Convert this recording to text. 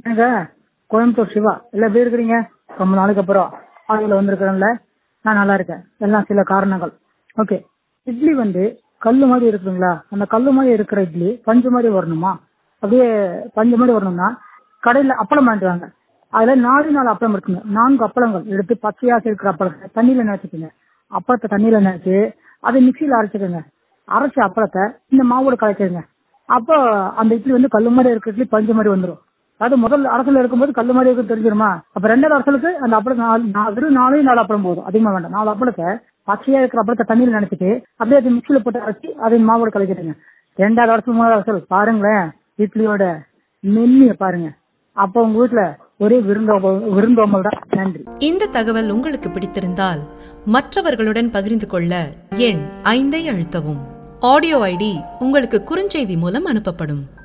எங்க கோயம்புத்தூர் சிவா எல்லாம் எப்படி இருக்கிறீங்க ரொம்ப நாளைக்கு அப்புறம் ஆளுல வந்திருக்கிறேன்ல நான் நல்லா இருக்கேன் எல்லாம் சில காரணங்கள் ஓகே இட்லி வந்து கல்லு மாதிரி இருக்குங்களா அந்த கல்லு மாதிரி இருக்கிற இட்லி பஞ்சு மாதிரி வரணுமா அப்படியே பஞ்சு மாதிரி வரணும்னா கடையில அப்பளம் வாங்கிட்டு வாங்க அதுல நாலு நாலு அப்பளம் இருக்குங்க நான்கு அப்பளங்கள் எடுத்து பச்சையா இருக்கிற அப்பளத்தை தண்ணியில நினைச்சுக்கோங்க அப்பளத்தை தண்ணியில நினைச்சு அதை மிக்சியில அரைச்சுக்கோங்க அரைச்ச அப்பளத்தை இந்த மாவோட கலக்கிடுங்க அப்போ அந்த இட்லி வந்து கல்லு மாதிரி இருக்கிற இட்லி பஞ்சு மாதிரி வந்துடும் அது முதல் அரசல் இருக்கும்போது கல்லு மாதிரி இருக்கு தெரிஞ்சிருமா அப்ப ரெண்டாவது அரசலுக்கு அந்த அப்பளம் நாலு- நா- வெறும் நாலே நாலு அப்பளம் போதும் அதிகமா வேண்டாம் நாலு அப்பளத்தை பச்சையா இருக்கிற அப்பளத்தை தண்ணியில நினைச்சிட்டு அப்படியே அது மிக்சியில போட்டு அரைச்சி அதை மாவோட கலக்கிடுங்க ரெண்டாவது அரசல் மூணாவது அரசல் பாருங்களேன் இட்லியோட மென்னிய பாருங்க அப்போ உங்க வீட்டுல ஒரே விருந்தோம்பல் விருந்தோம்பல் தான் நன்றி இந்த தகவல் உங்களுக்கு பிடித்திருந்தால் மற்றவர்களுடன் பகிர்ந்து கொள்ள எண் ஐந்தை அழுத்தவும் ஆடியோ ஐடி உங்களுக்கு குறுஞ்செய்தி மூலம் அனுப்பப்படும்